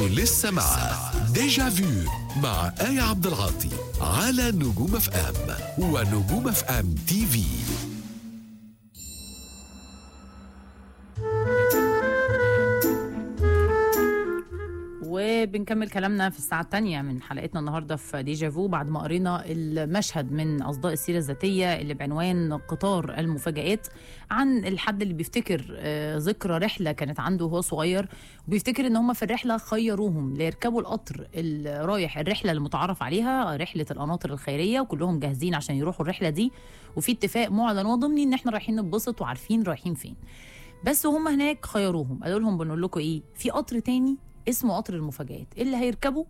لسه مع ديجا فيو مع آية عبد العاطي على نجوم اف ام ونجوم اف ام تي في وبنكمل كلامنا في الساعة الثانية من حلقتنا النهاردة في ديجافو بعد ما قرينا المشهد من أصداء السيرة الذاتية اللي بعنوان قطار المفاجآت عن الحد اللي بيفتكر آه، ذكرى رحلة كانت عنده وهو صغير وبيفتكر إن هم في الرحلة خيروهم ليركبوا القطر اللي رايح الرحلة المتعارف عليها رحلة القناطر الخيرية وكلهم جاهزين عشان يروحوا الرحلة دي وفي اتفاق معلن وضمني إن احنا رايحين نتبسط وعارفين رايحين فين بس وهم هناك خيروهم قالوا لهم بنقول لكم ايه في قطر تاني اسمه قطر المفاجآت اللي هيركبه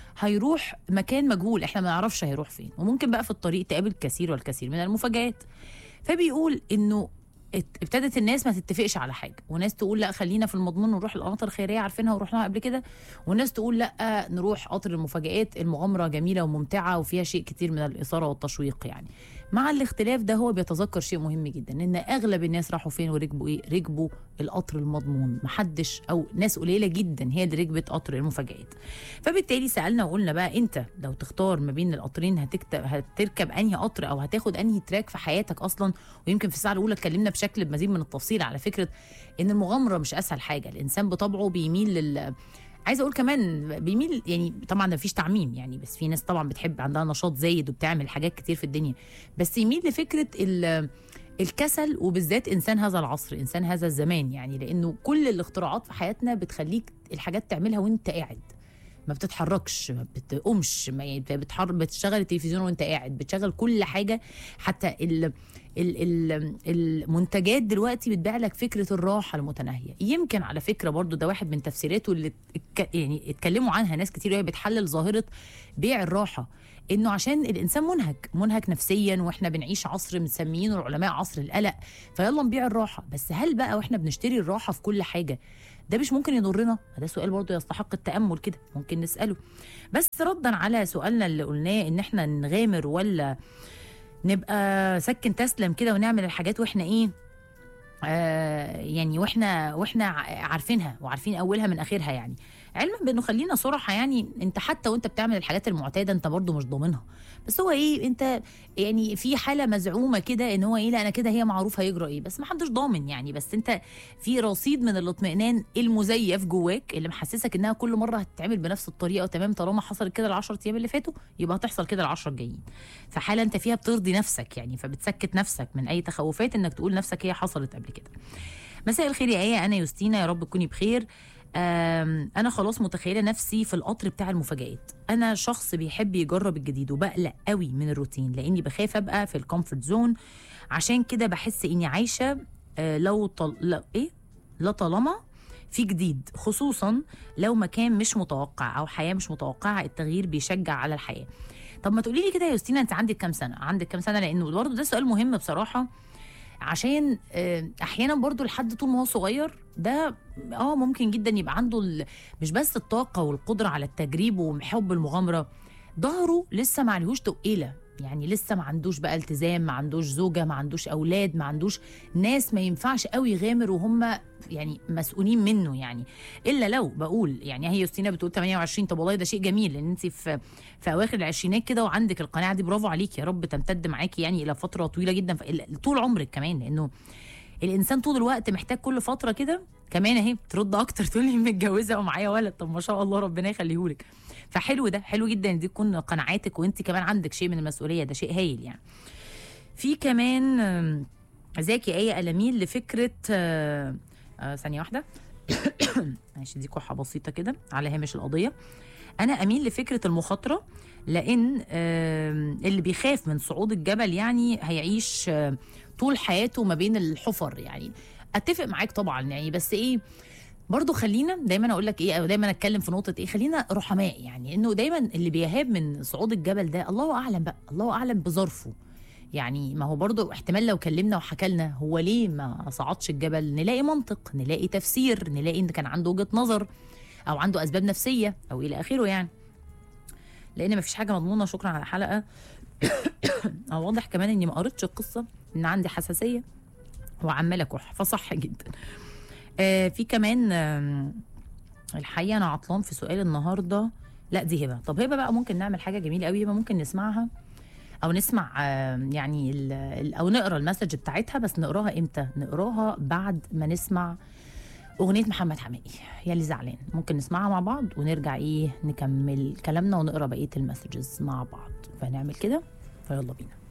هيروح مكان مجهول احنا ما نعرفش هيروح فين وممكن بقى في الطريق تقابل كثير والكثير من المفاجآت فبيقول انه ات- ابتدت الناس ما تتفقش على حاجه وناس تقول لا خلينا في المضمون ونروح القناطر الخيريه عارفينها ورحناها قبل كده وناس تقول لا نروح قطر المفاجآت المغامره جميله وممتعه وفيها شيء كتير من الاثاره والتشويق يعني مع الاختلاف ده هو بيتذكر شيء مهم جدا ان اغلب الناس راحوا فين وركبوا ايه ركبوا القطر المضمون محدش او ناس قليله جدا هي اللي ركبت قطر المفاجآت فبالتالي سالنا وقلنا بقى انت لو تختار ما بين القطرين هتكتب هتركب انهي قطر او هتاخد انهي تراك في حياتك اصلا ويمكن في الساعه الاولى اتكلمنا بشكل بمزيد من التفصيل على فكره ان المغامره مش اسهل حاجه الانسان بطبعه بيميل لل عايزه اقول كمان بيميل يعني طبعا مفيش تعميم يعني بس في ناس طبعا بتحب عندها نشاط زايد وبتعمل حاجات كتير في الدنيا بس يميل لفكره ال الكسل وبالذات انسان هذا العصر انسان هذا الزمان يعني لانه كل الاختراعات في حياتنا بتخليك الحاجات تعملها وانت قاعد ما بتتحركش ما بتقومش ما يعني بتحر بتشغل التلفزيون وانت قاعد بتشغل كل حاجه حتى ال ال ال المنتجات دلوقتي بتبيع لك فكره الراحه المتناهيه يمكن على فكره برضو ده واحد من تفسيراته اللي اتك- يعني اتكلموا عنها ناس كتير وهي بتحلل ظاهره بيع الراحه انه عشان الانسان منهك منهك نفسيا واحنا بنعيش عصر مسميينه العلماء عصر القلق فيلا نبيع الراحه بس هل بقى واحنا بنشتري الراحه في كل حاجه ده مش ممكن يضرنا ده سؤال برضو يستحق التامل كده ممكن نساله بس ردا على سؤالنا اللي قلناه ان احنا نغامر ولا نبقى سكن تسلم كده ونعمل الحاجات واحنا ايه آه يعني واحنا واحنا ع- عارفينها وعارفين اولها من اخرها يعني علما بانه خلينا صراحه يعني انت حتى وانت بتعمل الحاجات المعتاده انت برضو مش ضامنها بس هو ايه انت يعني في حاله مزعومه كده ان هو ايه لا انا كده هي معروف هيجرى ايه بس ما حدش ضامن يعني بس انت في رصيد من الاطمئنان المزيف جواك اللي محسسك انها كل مره هتتعمل بنفس الطريقه تمام طالما حصلت كده ال10 ايام اللي فاتوا يبقى هتحصل كده ال10 الجايين فحاله انت فيها بترضي نفسك يعني فبتسكت نفسك من اي تخوفات انك تقول نفسك هي حصلت قبل كده مساء الخير يا ايه انا يوستينا يا رب تكوني بخير آم، انا خلاص متخيله نفسي في القطر بتاع المفاجآت انا شخص بيحب يجرب الجديد وبقلق قوي من الروتين لاني بخاف ابقى في الكومفورت زون عشان كده بحس اني عايشه آه، لو طل... لا ايه لا طالما في جديد خصوصا لو مكان مش متوقع او حياه مش متوقعه التغيير بيشجع على الحياه طب ما تقولي لي كده يا يوستينا انت عندك كام سنه عندك كام سنه لانه برضه ده سؤال مهم بصراحه عشان آه، احيانا برضو الحد طول ما هو صغير ده اه ممكن جدا يبقى عنده ال- مش بس الطاقه والقدره على التجريب وحب المغامره ظهره لسه ما عليهوش تقيله يعني لسه ما عندوش بقى التزام ما عندوش زوجه ما عندوش اولاد ما عندوش ناس ما ينفعش قوي يغامر وهم يعني مسؤولين منه يعني الا لو بقول يعني هي يوستينا بتقول 28 طب والله ده شيء جميل لان انت في في اواخر العشرينات كده وعندك القناعه دي برافو عليكي يا رب تمتد معاكي يعني الى فتره طويله جدا ف- طول عمرك كمان لانه الانسان طول الوقت محتاج كل فتره كده كمان اهي بترد اكتر تقول لي متجوزه ومعايا ولد طب ما شاء الله ربنا يخليهولك فحلو ده حلو جدا إن دي تكون قناعاتك وانت كمان عندك شيء من المسؤوليه ده شيء هايل يعني في كمان آم، ذاكي ايه الاميل لفكره آه، آه، ثانيه واحده ماشي دي كحه بسيطه كده على هامش القضيه انا اميل لفكره المخاطره لان آم، اللي بيخاف من صعود الجبل يعني هيعيش آه، طول حياته ما بين الحفر يعني اتفق معاك طبعا يعني بس ايه برضو خلينا دايما اقول لك ايه او دايما اتكلم في نقطه ايه خلينا رحماء يعني انه دايما اللي بيهاب من صعود الجبل ده الله اعلم بقى الله اعلم بظرفه يعني ما هو برضو احتمال لو كلمنا وحكى لنا هو ليه ما صعدش الجبل نلاقي منطق نلاقي تفسير نلاقي ان كان عنده وجهه نظر او عنده اسباب نفسيه او الى اخره يعني لان ما فيش حاجه مضمونه شكرا على الحلقه اه واضح كمان اني ما قريتش القصه ان عندي حساسيه وعماله كح فصح جدا آه في كمان آم، الحقيقه انا عطلان في سؤال النهارده لا دي هبه طب هبه بقى ممكن نعمل حاجه جميله قوي هبه ممكن نسمعها او نسمع آه، يعني ال- ال- او نقرا المسج بتاعتها بس نقراها امتى نقراها بعد ما نسمع اغنيه محمد حماقي يا اللي زعلان ممكن نسمعها مع بعض ونرجع ايه نكمل كلامنا ونقرا بقيه المسجز مع بعض فنعمل كده فيلا بينا